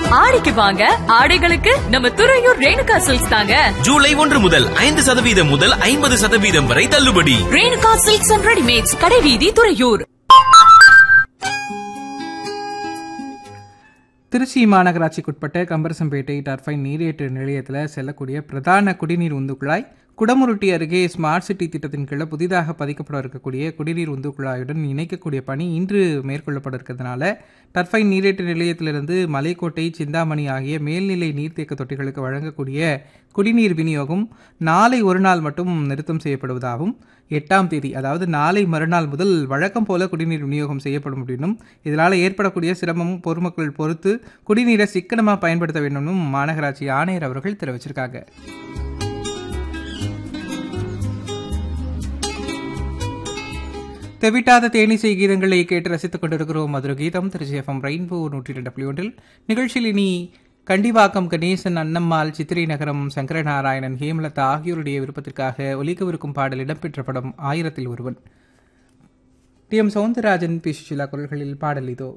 ஆடிக்கு வாங்க ஆடைகளுக்கு நம்ம துறையூர் ரேணுகா சில்க்ஸ் தாங்க ஜூலை ஒன்று முதல் ஐந்து சதவீதம் முதல் ஐம்பது சதவீதம் வரை தள்ளுபடி ரேணுகா சில்க்ஸ் அண்ட் ரெடிமேட்ஸ் கடைவீதி துறையூர் திருச்சி மாநகராட்சிக்குட்பட்ட கம்பரசம்பேட்டை டர்பைன் நீரேற்று நிலையத்தில் செல்லக்கூடிய பிரதான குடிநீர் உந்து குழாய் குடமுருட்டி அருகே ஸ்மார்ட் சிட்டி திட்டத்தின் கீழே புதிதாக பதிக்கப்பட இருக்கக்கூடிய குடிநீர் உந்து குழாயுடன் இணைக்கக்கூடிய பணி இன்று மேற்கொள்ளப்பட இருக்கிறதுனால டர்பைன் நீரேற்று நிலையத்திலிருந்து மலைக்கோட்டை சிந்தாமணி ஆகிய மேல்நிலை நீர்த்தேக்க தொட்டிகளுக்கு வழங்கக்கூடிய குடிநீர் விநியோகம் நாளை ஒரு நாள் மட்டும் நிறுத்தம் செய்யப்படுவதாகவும் எட்டாம் தேதி அதாவது நாளை மறுநாள் முதல் வழக்கம் போல குடிநீர் விநியோகம் செய்யப்படும் அப்படின்னும் இதனால் ஏற்படக்கூடிய சிரமம் பொதுமக்கள் பொறுத்து குடிநீரை சிக்கனமாக பயன்படுத்த வேண்டும்னு மாநகராட்சி ஆணையர் அவர்கள் தெரிவிச்சிருக்காங்க தெவிட்டாத தேனிசை கீதங்களை கேட்டு ரசித்துக் கொண்டிருக்கிறோம் மதுரை கீதம் திருச்சி எஃப்எம் ரெயின்போ நூற்றி ரெண்டு புள்ளி ஒன்றில் நிகழ்ச்சியில் இனி கண்டிவாக்கம் கணேசன் அன்னம்மாள் சித்திரை நகரம் சங்கரநாராயணன் ஹேமலதா ஆகியோருடைய விருப்பத்திற்காக ஒலிக்கவிருக்கும் பாடல் இடம்பெற்ற படம் ஆயிரத்தில் ஒருவன் T M Soundararajan P Susheela குரல்களில் பாடல் இதோ